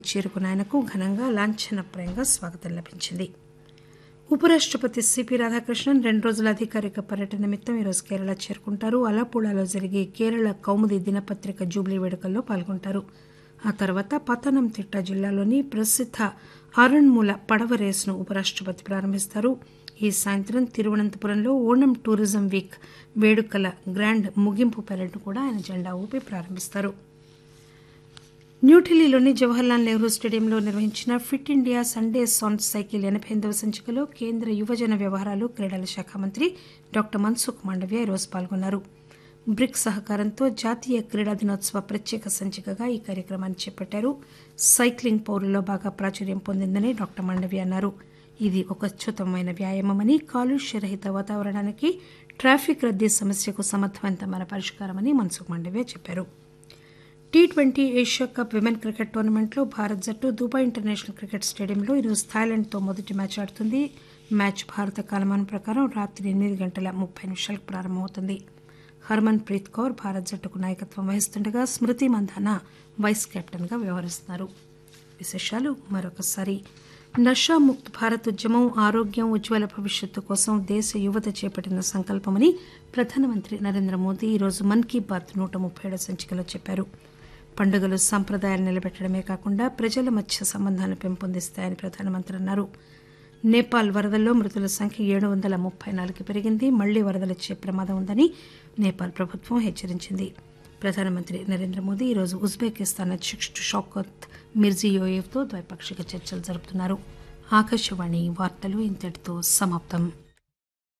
చేరుకున్న ఆయనకు ఘనంగా లాంఛనప్రాయంగా స్వాగతం లభించింది ఉపరాష్టపతి సిపి రాధాకృష్ణన్ రెండు రోజుల అధికారిక పర్యటన నిమిత్తం ఈరోజు కేరళ చేరుకుంటారు అలప్పుళాలో జరిగే కేరళ కౌముది దినపత్రిక జూబ్లీ వేడుకల్లో పాల్గొంటారు ఆ తర్వాత పతనంతిట్ట జిల్లాలోని ప్రసిద్ధ ఆరణ్మూల పడవ రేసును ఉపరాష్టపతి ప్రారంభిస్తారు ఈ సాయంత్రం తిరువనంతపురంలో ఓణం టూరిజం వీక్ వేడుకల గ్రాండ్ ముగింపు పెరేడ్ను కూడా ఆయన జెండా ఊపి ప్రారంభిస్తారు న్యూఢిల్లీలోని జవహర్లాల్ నెహ్రూ స్టేడియంలో నిర్వహించిన ఫిట్ ఇండియా సండే సాన్ సైకిల్ ఎనబై ఎనిమిదవ సంచికలో కేంద్ర యువజన వ్యవహారాలు క్రీడల శాఖ మంత్రి డాక్టర్ మన్సుఖ్ మాండవ్య ఈరోజు పాల్గొన్నారు బ్రిక్స్ సహకారంతో జాతీయ క్రీడా దినోత్సవ ప్రత్యేక సంచికగా ఈ కార్యక్రమాన్ని చేపట్టారు సైక్లింగ్ పౌరుల్లో బాగా ప్రాచుర్యం పొందిందని డాక్టర్ మాండవ్య అన్నారు ఇది ఒక అత్యుత్తమమైన వ్యాయామమని కాలుష్య రహిత వాతావరణానికి ట్రాఫిక్ రద్దీ సమస్యకు సమర్థవంతమైన పరిష్కారమని మన్సుఖ్ మాండవ్య చెప్పారు T twenty Asia cup women cricket టోర్నమెంట్లో భారత్ జట్టు దుబాయ్ ఇంటర్నేషనల్ క్రికెట్ స్టేడియంలో ఈరోజు థాయిలాండ్తో మొదటి మ్యాచ్ ఆడుతుంది మ్యాచ్ భారత కాలమానం ప్రకారం రాత్రి ఎనిమిది గంటల ముప్పై నిమిషాలకు ప్రారంభమవుతుంది హర్మన్ ప్రీత్ కౌర్ భారత్ జట్టుకు నాయకత్వం వహిస్తుండగా స్మృతి మంధానా వైస్ కెప్టెన్గా వ్యవహరిస్తున్నారు విశేషాలు మరొకసారి నషాముక్త్ భారత్ ఉద్యమం ఆరోగ్యం ఉజ్వల భవిష్యత్తు కోసం దేశ యువత చేపట్టిన సంకల్పమని ప్రధానమంత్రి నరేంద్ర మోదీ ఈరోజు మన్ కీ బాత్ నూట ముప్పై ఏడో సంచికలో చెప్పారు పండుగలు సంప్రదాయాలు నిలబెట్టడమే కాకుండా ప్రజల మధ్య సంబంధాలను పెంపొందిస్తాయని ప్రధానమంత్రి అన్నారు నేపాల్ వరదల్లో మృతుల సంఖ్య ఏడు వందల ముప్పై నాలుగు పెరిగింది మళ్లీ వరదలు వచ్చే ప్రమాదం ఉందని నేపాల్ ప్రభుత్వం హెచ్చరించింది ప్రధానమంత్రి నరేంద్ర మోదీ ఈరోజు ఉజ్బెకిస్తాన్ అధ్యక్షుడు షౌకత్ మిర్జియోయేవ్తో ద్వైపాక్షిక చర్చలు జరుపుతున్నారు ఆకాశవాణి వార్తలు ఇంతటితో సమాప్తం